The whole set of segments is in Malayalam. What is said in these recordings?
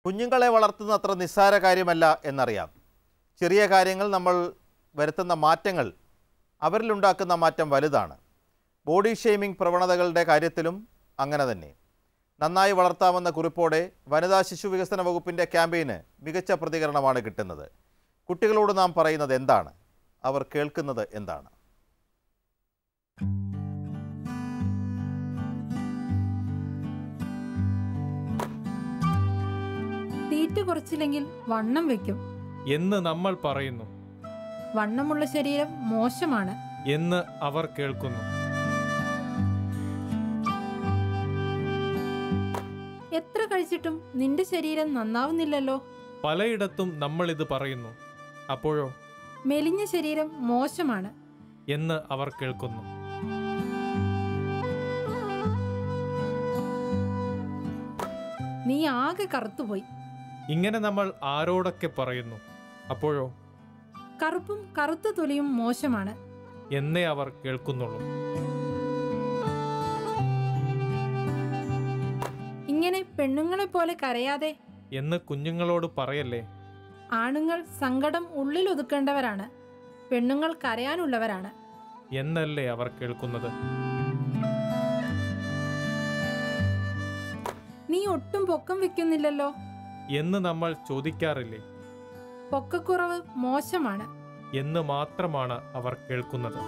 കുഞ്ഞുങ്ങളെ വളർത്തുന്ന അത്ര നിസ്സാര കാര്യമല്ല എന്നറിയാം ചെറിയ കാര്യങ്ങൾ നമ്മൾ വരുത്തുന്ന മാറ്റങ്ങൾ അവരിലുണ്ടാക്കുന്ന മാറ്റം വലുതാണ് ബോഡി ഷെയ്മിംഗ് പ്രവണതകളുടെ കാര്യത്തിലും അങ്ങനെ തന്നെ നന്നായി വളർത്താമെന്ന കുറിപ്പോടെ വനിതാ ശിശു വികസന വകുപ്പിൻ്റെ ക്യാമ്പയിന് മികച്ച പ്രതികരണമാണ് കിട്ടുന്നത് കുട്ടികളോട് നാം പറയുന്നത് എന്താണ് അവർ കേൾക്കുന്നത് എന്താണ് തീറ്റ കുറച്ചില്ലെങ്കിൽ വണ്ണം വെക്കും എന്ന് നമ്മൾ പറയുന്നു വണ്ണമുള്ള ശരീരം മോശമാണ് എന്ന് അവർ കേൾക്കുന്നു എത്ര കഴിച്ചിട്ടും നിന്റെ ശരീരം നന്നാവുന്നില്ലല്ലോ പലയിടത്തും നമ്മൾ ഇത് പറയുന്നു അപ്പോഴോ മെലിഞ്ഞ ശരീരം മോശമാണ് എന്ന് അവർ കേൾക്കുന്നു നീ ആകെ കറുത്തുപോയി ഇങ്ങനെ നമ്മൾ ആരോടൊക്കെ പറയുന്നു അപ്പോഴോ കറുപ്പും കറുത്ത തൊലിയും മോശമാണ് എന്നേ അവർ കേൾക്കുന്നുള്ളൂ ഇങ്ങനെ പെണ്ണുങ്ങളെ പോലെ കരയാതെ എന്ന് കുഞ്ഞുങ്ങളോട് പറയല്ലേ ആണുങ്ങൾ സങ്കടം ഉള്ളിൽ ഒതുക്കേണ്ടവരാണ് പെണ്ണുങ്ങൾ കരയാനുള്ളവരാണ് എന്നല്ലേ അവർ കേൾക്കുന്നത് നീ ഒട്ടും പൊക്കം വെക്കുന്നില്ലല്ലോ എന്ന് നമ്മൾ ചോദിക്കാറില്ലേ പൊക്കക്കുറവ് മോശമാണ് എന്ന് മാത്രമാണ് അവർ കേൾക്കുന്നത്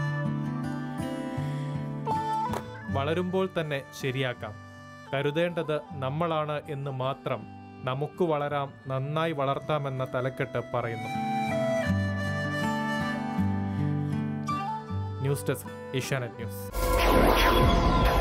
വളരുമ്പോൾ തന്നെ ശരിയാക്കാം കരുതേണ്ടത് നമ്മളാണ് എന്ന് മാത്രം നമുക്ക് വളരാം നന്നായി വളർത്താമെന്ന തലക്കെട്ട് പറയുന്നു ന്യൂസ് ഡെസ്ക് ഏഷ്യാനെറ്റ് ന്യൂസ്